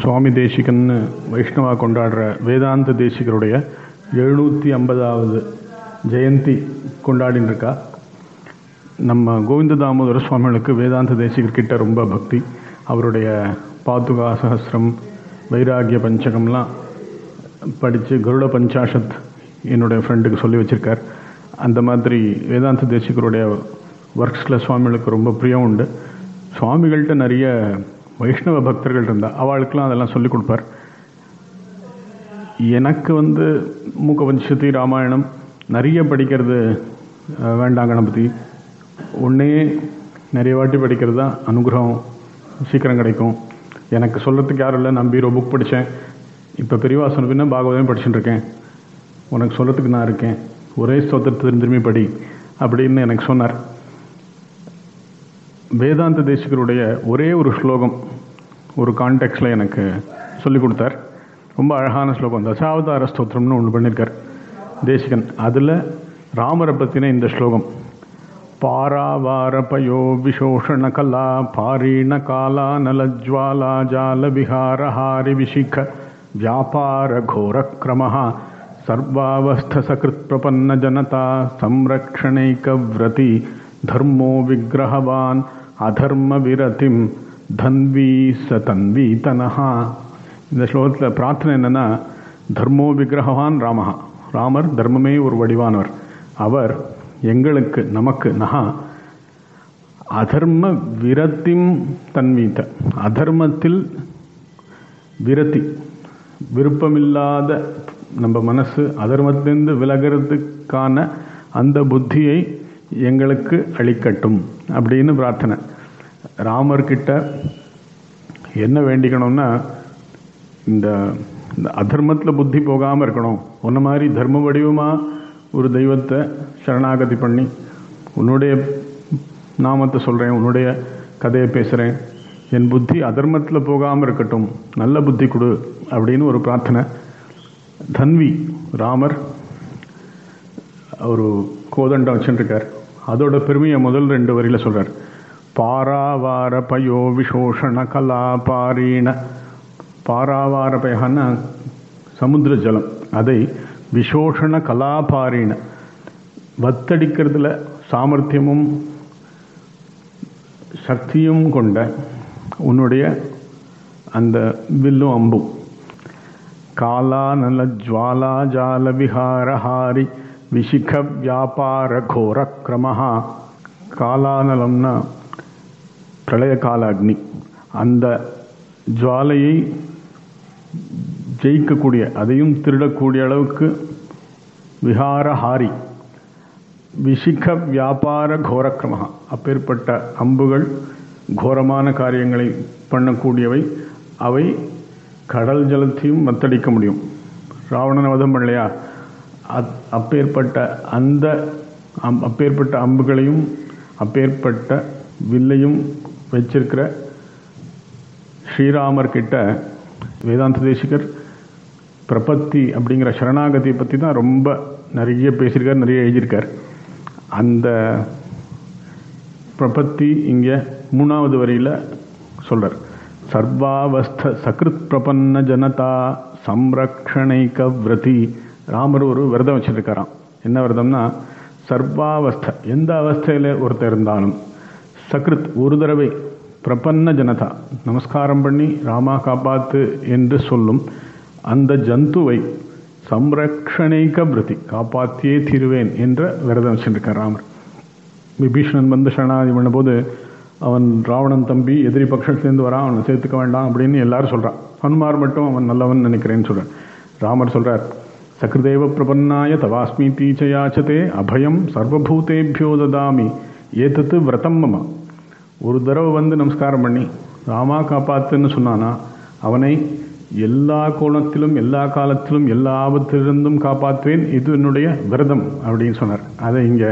சுவாமி தேசிகன்னு வைஷ்ணவா கொண்டாடுற வேதாந்த தேசிகருடைய எழுநூற்றி ஐம்பதாவது ஜெயந்தி கொண்டாடின்னு இருக்கா நம்ம கோவிந்த தாமோதர சுவாமிகளுக்கு வேதாந்த தேசிகர் கிட்ட ரொம்ப பக்தி அவருடைய பாதுகா சஹஸ்ரம் வைராகிய பஞ்சகம்லாம் படித்து கருட பஞ்சாஷத் என்னுடைய ஃப்ரெண்டுக்கு சொல்லி வச்சுருக்கார் அந்த மாதிரி வேதாந்த தேசிகருடைய ஒர்க்ஸில் சுவாமிகளுக்கு ரொம்ப பிரியம் உண்டு சுவாமிகள்கிட்ட நிறைய வைஷ்ணவ பக்தர்கள் இருந்தா அவளுக்கெல்லாம் அதெல்லாம் சொல்லிக் கொடுப்பார் எனக்கு வந்து மூக்க பஞ்சதி ராமாயணம் நிறைய படிக்கிறது அஹ், வேண்டாம் கணபதி ஒன்றே நிறைய வாட்டி படிக்கிறது தான் அனுகிரகம் சீக்கிரம் கிடைக்கும் எனக்கு சொல்கிறதுக்கு யாரும் இல்லை நம்பி ஒரு புக் படித்தேன் இப்போ பெரியவா சொன்ன பின்ன பாகவதமே படிச்சுட்டு இருக்கேன் உனக்கு சொல்கிறதுக்கு நான் இருக்கேன் ஒரே ஸ்தோத்திரத்தை திரும்பி திரும்பி படி அப்படின்னு எனக்கு சொன்னார் வேதாந்த தேசிகருடைய ஒரே ஒரு ஸ்லோகம் ஒரு கான்டெக்ட்ல எனக்கு சொல்லி கொடுத்தார் ரொம்ப அழகான ஸ்லோகம் தசாவதார ஸ்தோத்திரம்னு ஒன்று பண்ணியிருக்கார் தேசிகன் அதில் ராமரை பற்றின இந்த ஸ்லோகம் பாராவாரபயோ விசோஷண கலா பாரீண காலா நலஜ்வாலா ஜால விஹாரஹாரி விஷிக வியாபார கோரக்ரமः சர்வாவஸ்தசகிருத் பிரபன்ன ஜனதா சம்ரக்ஷணைக்கவ்ரதி தர்மோ விக்கிரகவான் அதர்ம விரதிம் தன்வி ச தன்வீதனஹா இந்த ஸ்லோகத்தில் பிரார்த்தனை என்னன்னா தர்மோ விக்கிரகவான் ராமஹா ராமர் தர்மமே ஒரு வடிவானவர் அவர் எங்களுக்கு நமக்கு நகா அதர்ம விரத்திம் தன்வீத அதர்மத்தில் விரத்தி விருப்பமில்லாத நம்ம மனசு அதர்மத்திலிருந்து விலகிறதுக்கான அந்த புத்தியை எங்களுக்கு அளிக்கட்டும் அப்படின்னு பிரார்த்தனை ராமர்கிட்ட என்ன வேண்டிக்கணும்னா இந்த இந்த அதர்மத்தில் புத்தி போகாமல் இருக்கணும் உன்ன மாதிரி தர்ம வடிவமாக ஒரு தெய்வத்தை சரணாகதி பண்ணி உன்னுடைய நாமத்தை சொல்கிறேன் உன்னுடைய கதையை பேசுகிறேன் என் புத்தி அதர்மத்தில் போகாமல் இருக்கட்டும் நல்ல புத்தி கொடு அப்படின்னு ஒரு பிரார்த்தனை தன்வி ராமர் ஒரு கோதண்டம் வச்சுருக்கார் அதோட பெருமையை முதல் ரெண்டு வரியில் சொல்கிறார் பாராவார பயோ விசோஷண கலா பாரீண பாராவார பயகன்னா சமுத்திர ஜலம் அதை விசோஷண கலாபாரீண வத்தடிக்கிறதுல சாமர்த்தியமும் சக்தியும் கொண்ட உன்னுடைய அந்த வில்லும் அம்பும் காலா நல ஜுவாலா ஜால விஹாரஹாரி விஷிக வியாபார கோர கிரமஹா காலானலம்னா பிரளய கால அக்னி அந்த ஜுவாலையை ஜெயிக்கக்கூடிய அதையும் திருடக்கூடிய அளவுக்கு விஹாரஹாரி விஷிக வியாபார கோரக்கிரமஹா அப்பேற்பட்ட அம்புகள் கோரமான காரியங்களை பண்ணக்கூடியவை அவை கடல் ஜலத்தையும் மத்தடிக்க முடியும் ராவணன் வதம் பண்ணலையா அத் அப்பேற்பட்ட அந்த அம் அப்பேற்பட்ட அம்புகளையும் அப்பேற்பட்ட வில்லையும் வச்சிருக்கிற ஸ்ரீராமர் கிட்ட வேதாந்த தேசிகர் பிரபத்தி அப்படிங்கிற சரணாகதியை பற்றி தான் ரொம்ப நிறைய பேசியிருக்கார் நிறைய எழுதியிருக்கார் அந்த பிரபத்தி இங்கே மூணாவது வரியில் சொல்கிறார் சர்வாவஸ்த சகிருத் பிரபன்ன ஜனதா சம்ரக்ஷணைக்க விரதி ராமர் ஒரு விரதம் வச்சுருக்காராம் என்ன விரதம்னா சர்வாவஸ்த எந்த அவஸ்தையில் ஒருத்தர் இருந்தாலும் சக்ருத் ஒரு தடவை பிரபன்ன ஜனதா நமஸ்காரம் பண்ணி ராமா காப்பாத்து என்று சொல்லும் அந்த ஜந்துவை சம்ரக்ஷணைக்க பிரதி காப்பாற்றியே தீருவேன் என்ற விரதம் வச்சுருக்கார் ராமர் விபீஷணன் வந்து சரணாதி பண்ணும்போது அவன் ராவணன் தம்பி எதிரி பட்சத்துலேருந்து வரான் அவனை சேர்த்துக்க வேண்டாம் அப்படின்னு எல்லாரும் சொல்கிறான் ஹனுமார் மட்டும் அவன் நல்லவன் நினைக்கிறேன்னு சொல்கிறார் ராமர் சொல்கிறார் சக்ருதேவ பிரபன்னாய தவாஸ்மி தீச்சயாச்சதே அபயம் சர்வபூதேபியோ ததாமி ஏத்தத்து விரதம் மம ஒரு தடவை வந்து நமஸ்காரம் பண்ணி ராமா காப்பாத்துன்னு சொன்னானா அவனை எல்லா கோணத்திலும் எல்லா காலத்திலும் எல்லா ஆபத்திலிருந்தும் காப்பாற்றுவேன் இது என்னுடைய விரதம் அப்படின்னு சொன்னார் அதை இங்கே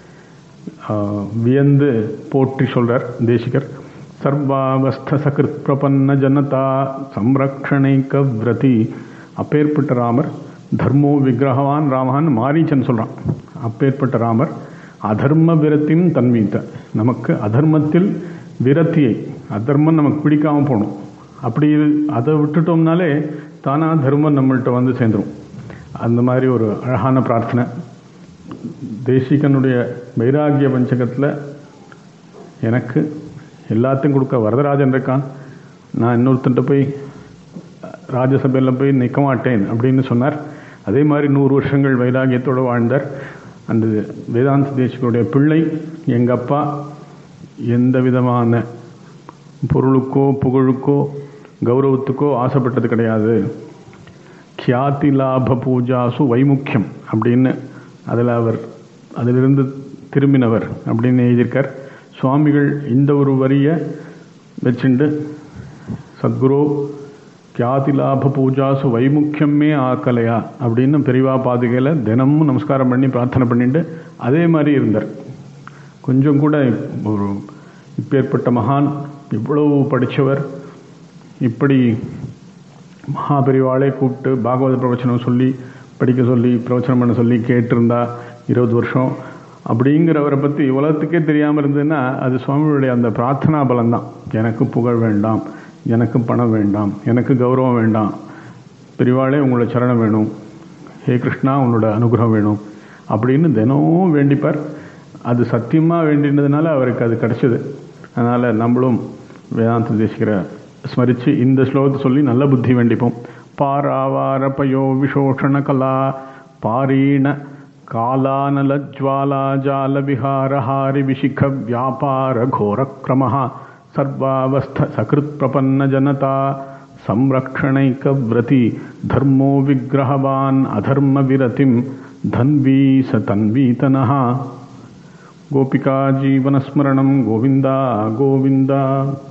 வியந்து போற்றி சொல்றார் தேசிகர் சர்வாவஸ்த சகிருத் பிரபன்ன ஜனதா சம்ரக்ஷணைக்க விரதி அப்பேற்பட்ட ராமர் தர்மோ விக்கிரகவான் ராமஹான் மாரீச்சன் சொல்கிறான் அப்பேற்பட்ட ராமர் அதர்ம விரத்தின் தன்வீத்த நமக்கு அதர்மத்தில் விரத்தியை அதர்மம் நமக்கு பிடிக்காமல் போகணும் அப்படி அதை விட்டுட்டோம்னாலே தானா தர்மம் நம்மள்கிட்ட வந்து சேர்ந்துரும் அந்த மாதிரி ஒரு அழகான பிரார்த்தனை தேசிகனுடைய வைராகிய பஞ்சகத்தில் எனக்கு எல்லாத்தையும் கொடுக்க வரதராஜன் இருக்கான் நான் இன்னொருத்தன்ட்ட போய் ராஜசபையில் போய் நிற்க மாட்டேன் அப்படின்னு சொன்னார் அதே மாதிரி நூறு வருஷங்கள் வைராகியத்தோடு வாழ்ந்தார் அந்த வேதாந்த தேசிகனுடைய பிள்ளை எங்கள் அப்பா எந்த விதமான பொருளுக்கோ புகழுக்கோ கௌரவத்துக்கோ ஆசைப்பட்டது கிடையாது கியாதி லாப பூஜாசு வைமுக்கியம் அப்படின்னு அதில் அவர் அதிலிருந்து திரும்பினவர் அப்படின்னு எழுதியிருக்கார் சுவாமிகள் இந்த ஒரு வரியை வச்சுண்டு சத்குரு கியாதி லாப பூஜாசு வைமுக்கியமே ஆக்கலையா அப்படின்னு பெரிவா பாதுகையில் தினமும் நமஸ்காரம் பண்ணி பிரார்த்தனை பண்ணிட்டு அதே மாதிரி இருந்தார் கொஞ்சம் கூட ஒரு இப்பேற்பட்ட மகான் இவ்வளவு படித்தவர் இப்படி மகாபெரிவாளே கூப்பிட்டு பாகவத பிரவச்சனம் சொல்லி படிக்க சொல்லி பிரவச்சனம் பண்ண சொல்லி கேட்டிருந்தா இருபது வருஷம் அப்படிங்கிறவரை பற்றி உலகத்துக்கே தெரியாமல் இருந்ததுன்னா அது சுவாமியுடைய அந்த பிரார்த்தனா பலம்தான் எனக்கு புகழ் வேண்டாம் எனக்கு பணம் வேண்டாம் எனக்கு கௌரவம் வேண்டாம் பெரிவாளே உங்களோட சரணம் வேணும் ஹே கிருஷ்ணா உன்னோட அனுகிரகம் வேணும் அப்படின்னு தினமும் வேண்டிப்பார் அது சத்தியமாக வேண்டினதுனால அவருக்கு அது கிடைச்சது அதனால் நம்மளும் வேதாந்த தேசிக்கிற ஸ்மரித்து இந்த ஸ்லோகத்தை சொல்லி நல்ல புத்தி வேண்டிப்போம் பாராவாரபயோ விசோஷண கலா பாரீண कालानलज्वालाजालविहारहारि विशिख व्यापारघोरक्रमः सर्वावस्थसकृत्प्रपन्नजनता संरक्षणैकव्रती धर्मो विग्रहवान् अधर्मविरतिं धन्वी स तन्वीतनः गोपिकाजीवनस्मरणं गोविन्दा गोविन्द